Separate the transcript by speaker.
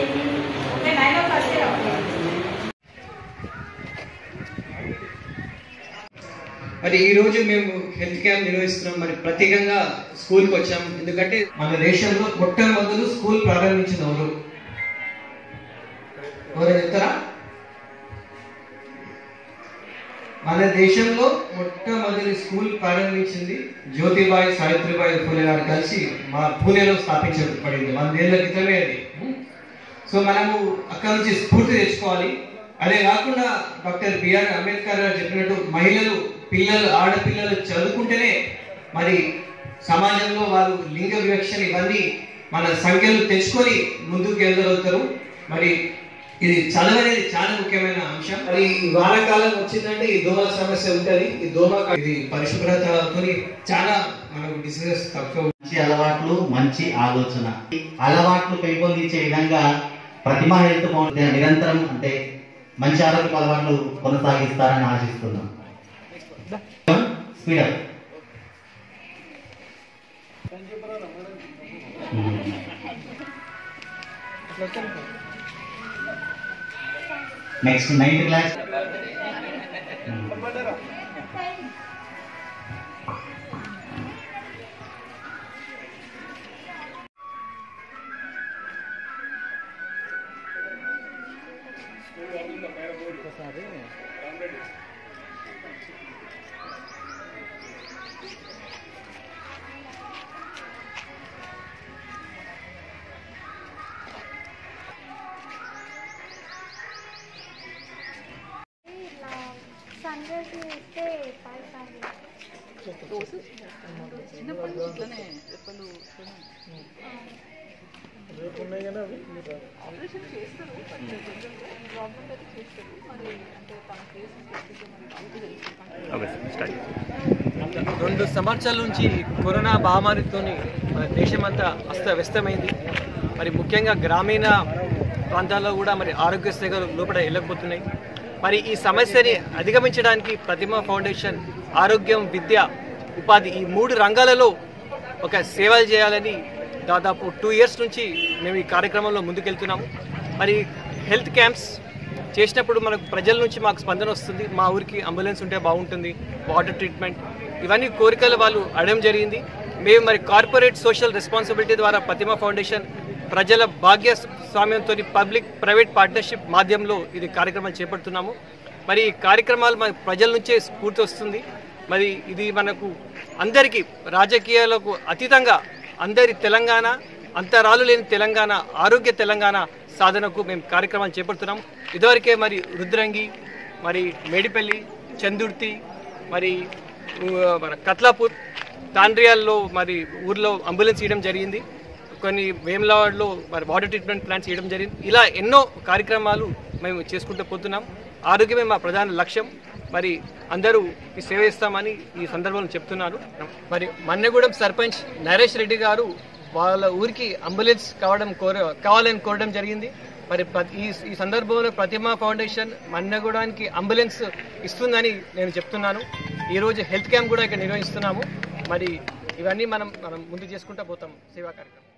Speaker 1: మరి ఈ రోజు మేము హెల్త్ క్యాంప్ నిర్వహిస్తున్నాం మరి ప్రత్యేకంగా స్కూల్కి వచ్చాం ఎందుకంటే మన దేశంలో మొట్టమొదలు స్కూల్ ప్రారంభించిన ఎవరు ఎవరు చెప్తారా మన దేశంలో మొట్టమొదటి స్కూల్ ప్రారంభించింది జ్యోతిబాయి సావిత్రిబాయి పూలే గారు కలిసి మా పూణేలో స్థాపించబడింది వందేళ్ల క్రితమే అది సో మనము అక్కడ నుంచి స్ఫూర్తి తెచ్చుకోవాలి అదే కాకుండా డాక్టర్ బిఆర్ అంబేద్కర్ గారు చెప్పినట్టు మహిళలు పిల్లలు ఆడపిల్లలు చదువుకుంటేనే మరి సమాజంలో వాళ్ళు లింగ వివక్షణ ఇవన్నీ మన సంఖ్యలు తెచ్చుకొని ముందుకు వెళ్ళగలుగుతారు మరి ఇది చదువు అనేది చాలా ముఖ్యమైన అంశం మరి ఈ వానాకాలం వచ్చిందంటే ఈ దోమల సమస్య ఉంటది ఈ దోమ ఇది పరిశుభ్రతతో చాలా మనకు డిసీజెస్ తక్కువ
Speaker 2: మంచి అలవాట్లు మంచి ఆలోచన అలవాట్లు పెంపొందించే విధంగా ప్రతిమా హెల్త్ ఫౌండేషన్ నిరంతరం అంటే మంచి ఆరోగ్య అలవాట్లు కొనసాగిస్తారని ఆశిస్తున్నాం స్పీడప్ నెక్స్ట్ నైన్త్ క్లాస్
Speaker 3: ఇలా సన్ రైజ్ ఇస్తే పడతాను
Speaker 1: రెండు సంవత్సరాల నుంచి కరోనా మహమ్మారితో మన దేశమంతా అస్తవ్యస్తమైంది మరి ముఖ్యంగా గ్రామీణ ప్రాంతాల్లో కూడా మరి ఆరోగ్య సేవలు లోపల వెళ్ళకపోతున్నాయి మరి ఈ సమస్యని అధిగమించడానికి ప్రతిమ ఫౌండేషన్ ఆరోగ్యం విద్య ఉపాధి ఈ మూడు రంగాలలో ఒక సేవలు చేయాలని దాదాపు టూ ఇయర్స్ నుంచి మేము ఈ కార్యక్రమంలో ముందుకెళ్తున్నాము మరి హెల్త్ క్యాంప్స్ చేసినప్పుడు మనకు ప్రజల నుంచి మాకు స్పందన వస్తుంది మా ఊరికి అంబులెన్స్ ఉంటే బాగుంటుంది వాటర్ ట్రీట్మెంట్ ఇవన్నీ కోరికలు వాళ్ళు అడగడం జరిగింది మేము మరి కార్పొరేట్ సోషల్ రెస్పాన్సిబిలిటీ ద్వారా ప్రతిమ ఫౌండేషన్ ప్రజల భాగ్యస్వామ్యంతో పబ్లిక్ ప్రైవేట్ పార్ట్నర్షిప్ మాధ్యమంలో ఇది కార్యక్రమాలు చేపడుతున్నాము మరి ఈ కార్యక్రమాలు మన ప్రజల నుంచే స్ఫూర్తి వస్తుంది మరి ఇది మనకు అందరికీ రాజకీయాలకు అతీతంగా అందరి తెలంగాణ అంతరాలు లేని తెలంగాణ ఆరోగ్య తెలంగాణ సాధనకు మేము కార్యక్రమాలు చేపడుతున్నాం ఇదివరకే మరి రుద్రంగి మరి మేడిపల్లి చందుర్తి మరి ఊ, మన కత్లాపూర్ తాండ్రియాల్లో మరి ఊర్లో అంబులెన్స్ ఇవ్వడం జరిగింది కొన్ని వేములవాడలో మరి వాటర్ ట్రీట్మెంట్ ప్లాంట్స్ ఇవ్వడం జరిగింది ఇలా ఎన్నో కార్యక్రమాలు మేము చేసుకుంటూ పోతున్నాం ఆరోగ్యమే మా ప్రధాన లక్ష్యం మరి అందరూ ఈ సేవ ఇస్తామని ఈ సందర్భంలో చెప్తున్నారు మరి మన్నెగూడెం సర్పంచ్ నరేష్ రెడ్డి గారు వాళ్ళ ఊరికి అంబులెన్స్ కావడం కోర కావాలని కోరడం జరిగింది మరి ప్ర- ఈ ఈ సందర్భంలో ప్రతిమ ఫౌండేషన్ మన్నెగూడానికి అంబులెన్స్ ఇస్తుందని నేను చెప్తున్నాను ఈరోజు హెల్త్ క్యాంప్ కూడా ఇక్కడ నిర్వహిస్తున్నాము మరి ఇవన్నీ మనం మనం ముందు చేసుకుంటూ పోతాం సేవా కార్యక్రమం